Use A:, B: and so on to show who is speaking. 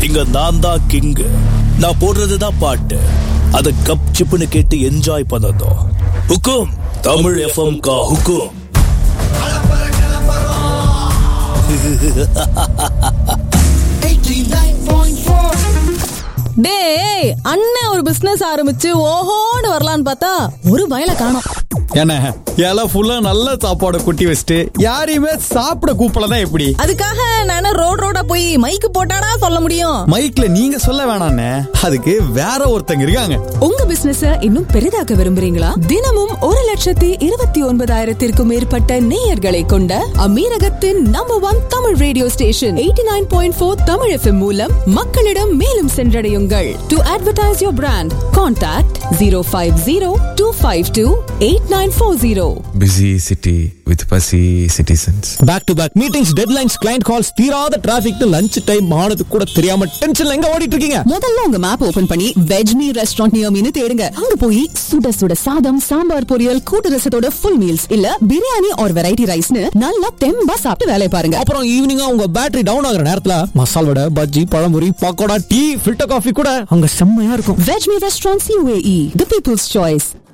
A: இங்க நான் தான் கிங்கு நான் போடுறதுதான் பாட்டு அத கப் சிப்புன்னு கேட்டு என்ஜாய் பண்ணதும் ஹுக்கும் தமிழ் எஃப்எம் கா ஹுக்கும்
B: டேய் அண்ணன் ஒரு பிசினஸ் ஆரம்பிச்சு ஓஹோன்னு வரலான்னு பார்த்தா ஒரு பயல காணோம்
C: என்ன இலை ஃபுல்லா நல்ல சாப்பாடு கொட்டி வச்சுட்டு யாரையுமே சாப்பிட கூப்பிடலாம் எப்படி
B: அதுக்காக நானே ரோட் ரோடா போய் மைக்கு போட்டாடா சொல்ல முடியும்
C: மைக்ல நீங்க சொல்ல வேணாண்ணே அதுக்கு வேற ஒருத்தங்க இருக்காங்க
D: உங்க பிசினஸ இன்னும் பெரிதாக்க விரும்புறீங்களா தினமும் ஒரு லட்சத்தி இருபத்தி ஒன்பதாயிரத்திற்கும் மேற்பட்ட நேயர்களை கொண்ட அமீரகத்தின் number one Tamil radio station eighty nine point four Tamil FM மூலம் மக்களிடம் மேலும் சென்றடையுங்கள் to advertise your brand contact zero five zero two five two eight nine four zero
E: busy city with fussy citizens.
F: Back to back meetings deadlines client calls தீராத traffic lunch time ஆனது கூட தெரியாம டென்ஷன்ல எங்க ஓடிட்டு இருக்கீங்க
D: முதல்ல உங்க மேப் ஓபன் பண்ணி Veg Me restaurant near me தேடுங்க அங்க போய் சுட சுட சாதம் சாம்பார் பொரியல் கூட்டு ரசத்தோட ஃபுல் மீல்ஸ் இல்ல பிரியாணி ஆர் வெரைட்டி ரைஸ்னு நல்லா தெம்பா சாப்பிட்டு வேலைய பாருங்க
F: அப்புறம் ஈவினிங்கா உங்க பேட்டரி டவுன் ஆகுற நேரத்துல masal vada bajji pazhampori pakoda tea filter coffee கூட அங்க செம்மையா இருக்கும்
D: Veg Me restaurants UAE the people's choice